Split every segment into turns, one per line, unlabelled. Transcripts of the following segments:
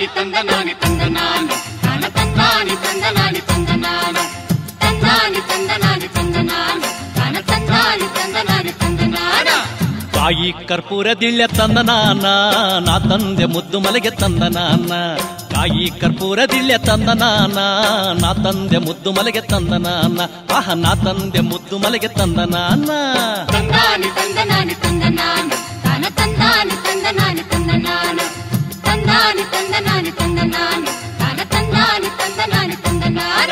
ತಂದಾನಿ ತಂದನಾನಿ ತಂದನಾನ ತನ ತಂದಾನಿ ತಂದನಾನಿ ತಂದನಾನ ತಂದಾನಿ ತಂದನಾನಿ ತಂದನಾನ ತನ ತಂದಾನಿ ತಂದನಾನಿ ತಂದನಾನ
ಕಾಯಿ ಕರ್ಪೂರ ದಿಳ್ಯ ತಂದ ನಾನ ನಾ ತಂದೆ ಮುದ್ದು ಮಲೆಗೆ ತಂದ ನಾನ ಕಾಯಿ ಕರ್ಪೂರ ದಿಳ್ಯ ತಂದ ನಾನ ನಾ ತಂದೆ ಮುದ್ದು ಮಲೆಗೆ ತಂದ ನಾನ ಆಹ ನಾ ತಂದೆ ಮುದ್ದು ಮಲೆಗೆ ತಂದ ನಾನ
ತಂದಾನಿ ತಂದನಾನಿ ತಂದನಾನ ತನ ತಂದಾನಿ ತಂದನಾನಿ ತಂದನಾನ ತಂದಾನಿ ತಂದನಾನಿ ತಂದನಾನ ತನ ತಂದಾನಿ ತಂದನಾನಿ ತಂದನಾನ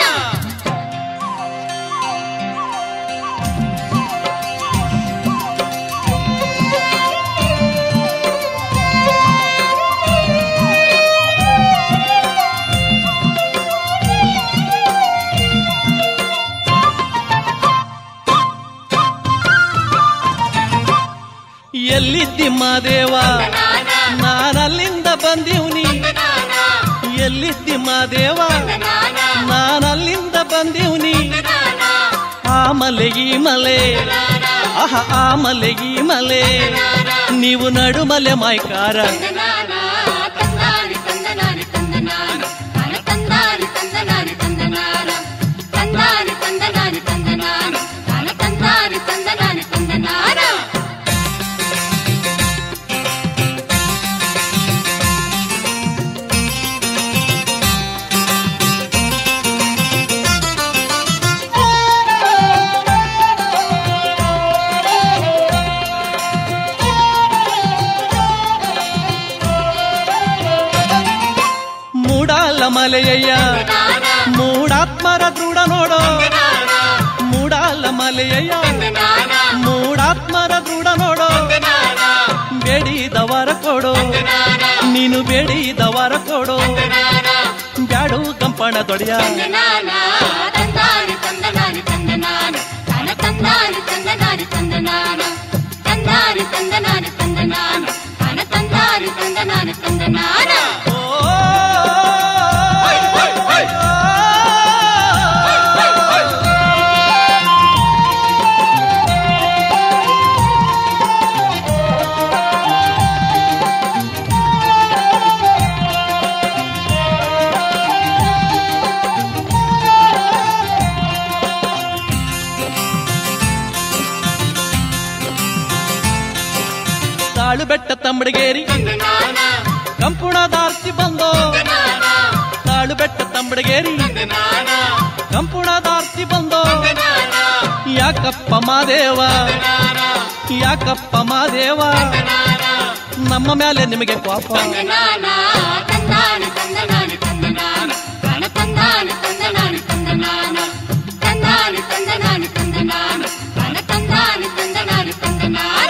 ಎಲ್ಲಿದ್ದಿ ಮಾದೇವ ನಾನಲ್ಲಿಂದ ಬಂದಿವ್ನಿ ಎಲ್ಲಿದ್ದಿ ಮಾದೇವ ನಾನಲ್ಲಿಂದ ಬಂದಿವ್ನಿ ಆ ಮಲೆ ಈ ಮಲೆ ಆಹ ಆ ಮಲೆ ಈ ಮಲೆ ನೀವು ನಡುಮಲೆ ಮಾಯ್ಕಾರ
ತಂದಾನಿ ತಂದನಾನಿ ತಂದನಾನ ತನ ತಂದಾನಿ ತಂದನಾನಿ ತಂದನಾನ ತಂದಾನಿ ತಂದನಾನಿ ತಂದನಾನ ತನ ತಂದಾನಿ ತಂದನಾನಿ ತಂದನಾನ
ಮೂಡಾಲ ಮಲೆಯಯ್ಯ ಮೂಡಾತ್ಮರ ದೃಢ ನೋಡೋ ಮೂಡಾಲ ಮಲೆಯಯ್ಯ ಮೂಡಾತ್ಮರ ದೃಢ ನೋಡೋ ಬೇಡಿದವರ ಕೊಡೋ ನೀನು ಬೇಡಿದವರ ಕೊಡೋ ಬ್ಯಾಡು ಕಂಪಣ ದೊಡೆಯ
ತಂದಾನಿ ತಂದನಾನಿ ತಂದನಾನ ತನ ತಂದಾನಿ ತಂದನಾನಿ ತಂದನಾನ ತಂದಾನಿ ತಂದನಾನಿ ತಂದನಾನ ತನ ತಂದಾನಿ ತಂದನಾನಿ ತಂದನಾನ
ಓ ತಾಳು ಬೆಟ್ಟ ತಂಬಡಗೇರಿ ಕಂಪುಣದಾರ್ತಿ ಬಂದೋ ತಾಳು ಬೆಟ್ಟ ತಂಬಡಗೇರಿ ಕಂಪುಣದಾರ್ತಿ ಬಂದೋ ಯಾಕಪ್ಪ ಮಾದೇವ ಯಾಕಪ್ಪ ಮಾದೇವ ನಮ್ಮ ಮೇಲೆ ನಿಮಗೆ ಕೋಪ
ತಂದಾನಿ ತಂದನಾನಿ ತಂದನಾನ ತನ ತಂದಾನಿ ತಂದನಾನಿ ತಂದನಾನ ತಂದಾನಿ ತಂದನಾನಿ ತಂದನಾನ ತನ ತಂದಾನಿ ತಂದನಾನಿ ತಂದನಾನ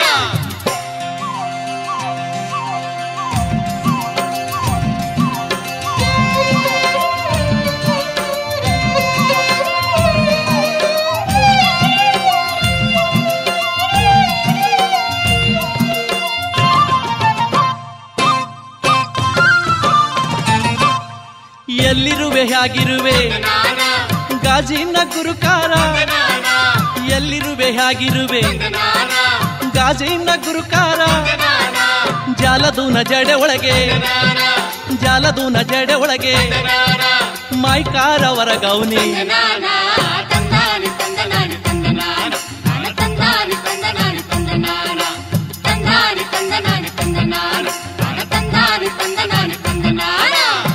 ಎಲ್ಲಿರುವೆ ಹೇಗಿರುವೆ ಗಾಜಿನ ಗುರುಕಾರ ಎಲ್ಲಿರುವೆ ಹೇಗಿರುವೆ ಗಾಜಿನ ಗುರುಕಾರ ಜಾಲದೂನ ಜಡೆ ಒಳಗೆ ಜಾಲದೂನ ಜಡೆ ಒಳಗೆ ಮಾಯ್ಕಾರವರ ಗೌನಿ
ತಂದಾನಿ ತಂದನಾನಿ ತಂದನಾನ ತನ ತಂದಾನಿ ತಂದನಾನಿ ತಂದನಾನ ತಂದಾನಿ ತಂದನಾನಿ ತಂದನಾನ ತನ ತಂದಾನಿ ತಂದನಾನಿ ತಂದನಾನ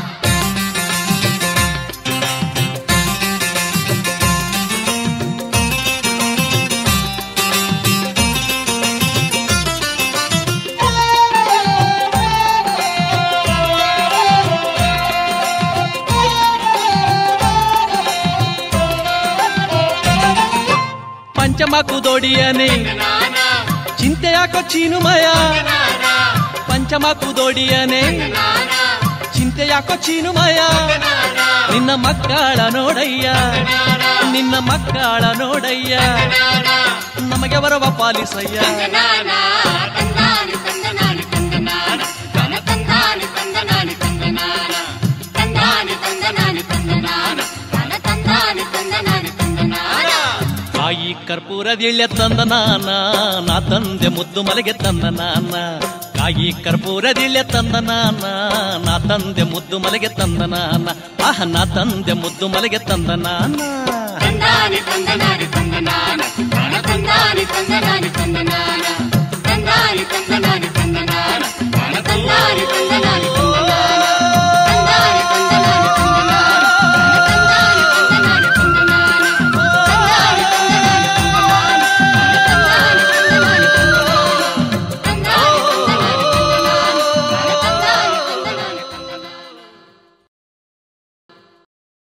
ಪಂಚಮಕು ದೋಡಿಯನೆ ಚಿಂತೆ ಯಾಕೋ ಚೀನುಮಯ ಪಂಚಮಕು ದೋಡಿಯನೆ ಚಿಂತೆ ಯಾಕೋ ಚೀನುಮಯ ನಿನ್ನ ಮಕ್ಕಳ ನೋಡಯ್ಯ ನಿನ್ನ ಮಕ್ಕಳ ನೋಡಯ್ಯ ನಮಗೆ ಬರವ ಪಾಲಿಸಯ್ಯ
ತಂದಾನಿ ತಂದನಾನಿ ತಂದನಾನ ತನ ತಂದಾನಿ ತಂದನಾನಿ ತಂದನಾನ ತಂದಾನಿ ತಂದನಾನಿ ತಂದನಾನ ತನ ತಂದಾನಿ ತಂದನಾನಿ ತಂದನಾನ
ತಾಯಿ ಕರ್ಪೂರದಿಳ್ಳೆ ತಂದ ನಾನ ನಾ ತಂದೆ ಮುದ್ದು ಮಲೆಗೆ ತಂದ ನಾನ ಕಾಯಿ ಕರ್ಪೂರದಿಳ್ಳೆ ತಂದ ನಾನ ನಾ ತಂದೆ ಮುದ್ದು ಮಲೆಗೆ ತಂದ ನಾನ ಆಹ ನಾ ತಂದೆ ಮುದ್ದು ಮಲೆಗೆ ತಂದ ನಾನ
ತಂದಾನಿ ತಂದನಾನಿ ತಂದನಾನ ತನ ತಂದಾನಿ ತಂದನಾನಿ ತಂದನಾನ